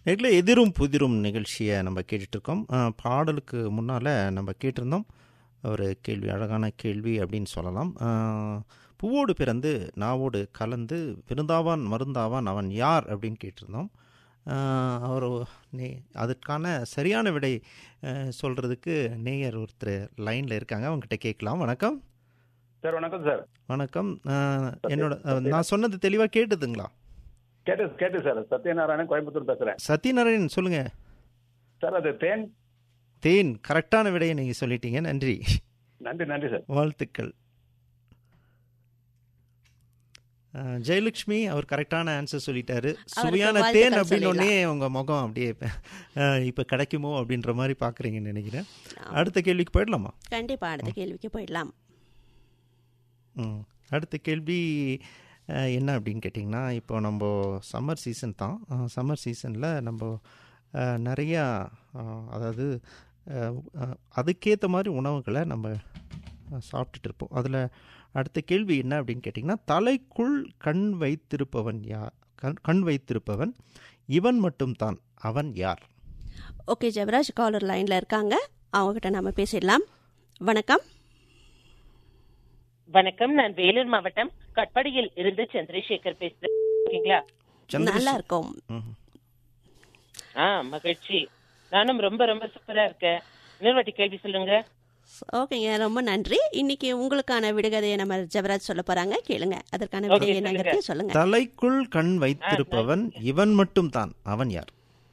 இதில் எதிரும் புதிரும் நிகழ்ச்சியை நம்ம கேட்டுட்ருக்கோம் பாடலுக்கு முன்னால் நம்ம கேட்டிருந்தோம் ஒரு கேள்வி அழகான கேள்வி அப்படின்னு சொல்லலாம் அஹ், பூவோடு பிறந்து நாவோடு கலந்து விருந்தாவான் மருந்தாவான் அவன் யார் அப்படின்னு கேட்டிருந்தோம் அஹ், அவர் நே அதற்கான சரியான விடை சொல்கிறதுக்கு நேயர் ஒருத்தர் லைனில் இருக்காங்க அவங்ககிட்ட கேட்கலாம் வணக்கம் சார் வணக்கம் சார் வணக்கம் அஹ், என்னோட அஹ், நான் சொன்னது தெளிவாக கேட்டுதுங்களா கேட்டு கேட்டு சார் சத்யநாராயணன் கோயம்புத்தூர் பேசுறேன் சத்யநாராயணன் சொல்லுங்கள் சார் அது தேன் தேன் கரெக்டான விடையை நீங்கள் சொல்லிட்டீங்க நன்றி நன்றி நன்றி சார் வாழ்த்துக்கள் அஹ், ஜெயலட்சுமி அவர் கரெக்டான ஆன்சர் சொல்லிட்டாரு சுவையான தேன் வாழ்த்துக்கள் அப்படின்னு உடனே உங்க முகம் அப்படியே அஹ், இப்ப கிடைக்குமோ அப்படின்ற மாதிரி பாக்குறீங்கன்னு நினைக்கிறேன் அடுத்த கேள்விக்கு போயிடலாமா கண்டிப்பா அடுத்த கேள்விக்கு போயிடலாம் ம். அடுத்த கேள்வி அஹ், என்ன அப்படின்னு கேட்டிங்கன்னா இப்போ நம்ம சம்மர் சீசன் தான் சம்மர் சீசனில் நம்ம அஹ், நிறையா அஹ், அதாவது அஹ், அஹ், அதுக்கேற்ற மாதிரி உணவுகளை நம்ம அஹ், சாப்பிட்டுட்டு இருப்போம் அதில் அடுத்த கேள்வி என்ன அப்படின்னு கேட்டிங்கன்னா தலைக்குள் கண் வைத்திருப்பவன் யார் கண் கண் வைத்திருப்பவன் இவன் மட்டும்தான் அவன் யார் ஓகே ஜெவராஜ் காலர் லைன்ல இருக்காங்க அவங்ககிட்ட நம்ம பேசிடலாம் வணக்கம் வணக்கம் நான் வேலூர் மாவட்டம் கட்படியில் இருந்து சந்திரசேகர் பேசுறேன் ஓகேங்களா நல்லா இருக்கும் ம். ஆ மகிழ்ச்சி நானும் ரொம்ப ரொம்ப சூப்பரா இருக்கேன் இன்னொரு வாட்டி கேள்வி சொல்லுங்க ஓகேங்க ரொம்ப நன்றி இன்னைக்கு உங்களுக்கான விடுகதையை நம்ம ஜெவராஜ் சொல்ல போறாங்க கேளுங்க அதற்கான விடை Okay, என்னங்கிறது சொல்லுங்க தலைக்குள் கண் வைத்திருப்பவன் இவன் மட்டும்தான் அவன் யார்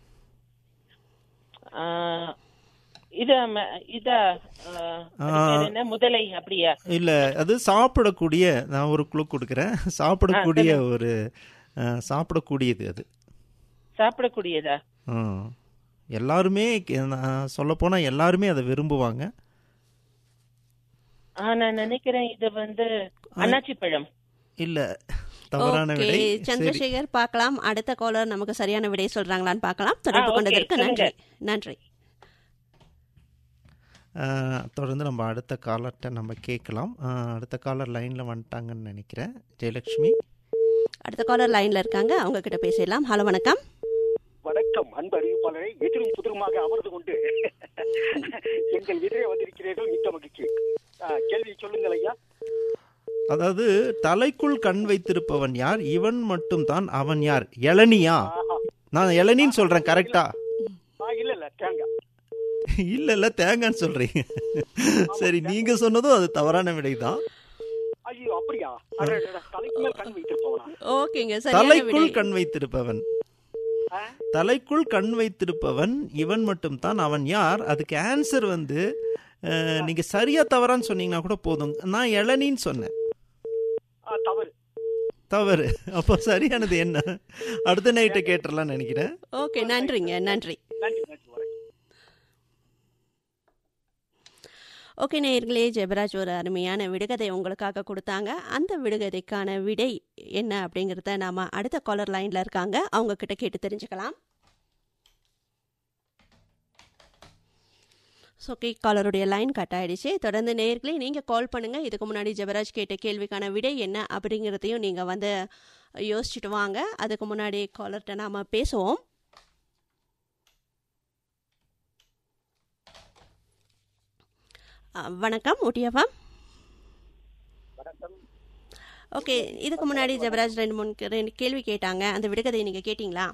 ஆ, இத ம- இத ஆ, அது பேர் என்ன முதலை அப்படியா இல்ல அது சாப்பிடக்கூடிய நான் ஒரு குழு கொடுக்குறேன் சாப்பிடக்கூடிய ஒரு அஹ், சாப்பிடக்கூடியது அது சாப்பிடக்கூடியதா ம். எல்லாருமே சொல்ல போனா எல்லாருமே அதை விரும்புவாங்க ஆ நான் நினைக்கிறேன் இது வந்து அன்னாச்சி பழம் இல்ல தவறான ஓகே விடை சரி சந்திரசேகர் பார்க்கலாம் அடுத்த காலர் நமக்கு சரியான விடை சொல்றாங்களான்னு பார்க்கலாம் தொடர்பு okay, கொண்டதற்கு நன்றி சொல்லுங்க. நன்றி அஹ், தொடர்ந்து நம்ம அடுத்த காலர்கிட்ட நம்ம கேட்கலாம் அஹ், அடுத்த காலர் லைன்ல வந்துட்டாங்கன்னு நினைக்கிறேன் ஜெயலட்சுமி அடுத்த காலர் லைன்ல இருக்காங்க அவங்க கிட்ட பேசிடலாம் ஹலோ வணக்கம் வணக்கம் அன்பு அறிவிப்பாளரை எதிரும் புதிருமாக அமர்ந்து கொண்டு எங்கள் எதிரே வந்திருக்கிறீர்கள் மிக்க மகிழ்ச்சி ஆ, கேள்வி சொல்லுங்கள் ஐயா அதாவது தலைக்குள் கண் வைத்திருப்பவன் யார் இவன் மட்டும்தான் அவன் யார் இளநியா ஆஹா. நான் இளநின்னு சொல்றேன் கரெக்டா ஆ, இல்ல இல்ல தேங்காய் இல்ல இல்ல தேங்கான்னு சொல்றீங்க சரி நீங்க சொன்னதும் அது தவறான விடைதான் ஐயோ அப்படியா அடடடா, தலைக்கு மேல் கண் வைத்திருப்பவனா ஓகேங்க சரியான தலைக்குள் விடை கண் வைத்திருப்பவன் ஆ? தலைக்குள் கண் வைத்திருப்பவன் இவன் மட்டும்தான் அவன் யார் அதுக்கு ஆன்சர் வந்து அஹ், நீங்க சரியா தவறான்னு சொன்னீங்கன்னா கூட போதும் நான் இளநின்னு சொன்னேன் ஆ, தவறு தவறு அப்போ சரியானது என்ன அடுத்த நைட்டை கேட்டுடலாம்னு நினைக்கிறேன் ஓகே நன்றிங்க நன்றி நன்றி நன்றி வணக்கம் ஓகே நேயர்களே ஜெபராஜ் ஒரு அருமையான விடுகதை உங்களுக்காக கொடுத்தாங்க அந்த விடுகதைக்கான விடை என்ன அப்படிங்கிறத நாம அடுத்த காலர் லைன்ல இருக்காங்க அவங்க கிட்ட கேட்டு தெரிஞ்சுக்கலாம் ஓகே காலருடைய லைன் கட் ஆயிடுச்சு தொடர்ந்து நேயர்களே நீங்கள் கால் பண்ணுங்க இதுக்கு முன்னாடி ஜெபராஜ் கேட்ட கேள்விக்கான விடை என்ன அப்படிங்கிறதையும் நீங்கள் வந்து யோசிச்சுட்டு வாங்க அதுக்கு முன்னாடி காலர்கிட்ட நாம பேசுவோம் அஹ், வணக்கம் ஊட்டியவா ஓகே இதுக்கு முன்னாடி ஜெபராஜ் ரெண்டு மூணு கே- ரெண்டு கேள்வி கேட்டாங்க அந்த விடுகதையை நீங்கள் கேட்டிங்களா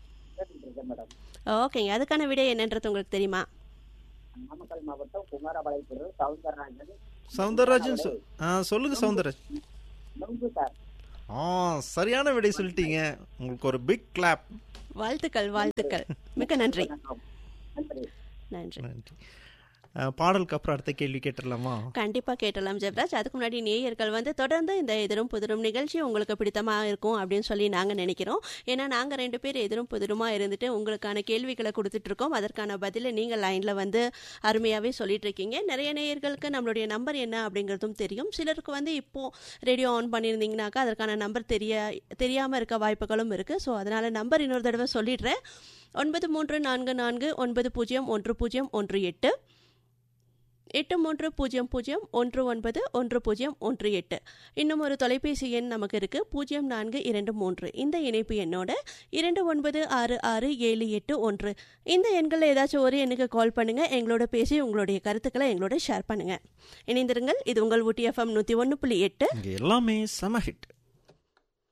ஓகேங்க அதுக்கான விடை என்னன்றது உங்களுக்கு தெரியுமா நாமக்கல் மாவட்டம் குமாரபாளையத்தில் சவுந்தரராஜன் சவுந்தரராஜன் சொ- ஆ, சொல்லுங்க சவுந்தரராஜ் நொங்கு சார் ஆ சரியான விடை சொல்லிட்டீங்க உங்களுக்கு ஒரு பிக் கிளாப் வாழ்த்துக்கள் வாழ்த்துக்கள் மிக்க நன்றி நன்றி நன்றி நன்றி ஆ, பாடலுக்கு அப்புறம் அடுத்த கேள்வி கேட்டுடலாமா கண்டிப்பா கேட்டலாம் ஜெப்ராஜ் அதுக்கு முன்னாடி நேயர்கள் வந்து தொடர்ந்து இந்த எதிரும் புதிரும் நிகழ்ச்சி உங்களுக்கு பிடித்தமா இருக்கும் அப்படின்னு சொல்லி நாங்க நினைக்கிறோம் ஏன்னா நாங்க ரெண்டு பேர் எதிரும் புதிருமா இருந்துட்டு உங்களுக்கான கேள்விகளை கொடுத்துட்டு இருக்கோம் அதற்கான பதிலை நீங்க லைன்ல வந்து அருமையாவே சொல்லிட்டு இருக்கீங்க நிறைய நேயர்களுக்கு நம்மளுடைய நம்பர் என்ன அப்படிங்கிறதும் தெரியும் சிலருக்கு வந்து இப்போ ரேடியோ ஆன் பண்ணியிருந்தீங்கனாக்கா அதற்கான நம்பர் தெரிய தெரியாம இருக்க வாய்ப்புகளும் இருக்கு ஸோ அதனால நம்பர் இன்னொரு தடவை சொல்லிடுறேன் ஒன்பது மூன்று நான்கு நான்கு ஒன்பது பூஜ்ஜியம் ஒன்று பூஜ்ஜியம் ஒன்று எட்டு எட்டு மூன்று பூஜ்ஜியம் பூஜ்ஜியம் ஒன்று ஒன்பது ஒன்று பூஜ்ஜியம் ஒன்று எட்டு இன்னும் ஒரு தொலைபேசி எண் நமக்கு இருக்கு பூஜ்ஜியம் நான்கு இரண்டு மூன்று இந்த இணைப்பு எண்ணோட இரண்டு ஒன்பது ஆறு ஆறு ஏழு எட்டு ஒன்று இந்த எண்களில் ஏதாச்சும் ஒரு எண்ணுக்கு கால் பண்ணுங்க எங்களோட பேசி உங்களுடைய கருத்துக்களை எங்களோட ஷேர் பண்ணுங்க இணைந்திருங்கள் இது உங்கள் ஊட்டி எஃப்எம் நூற்றி ஒன்று புள்ளி எட்டு இங்கே எல்லாமே செம ஹிட்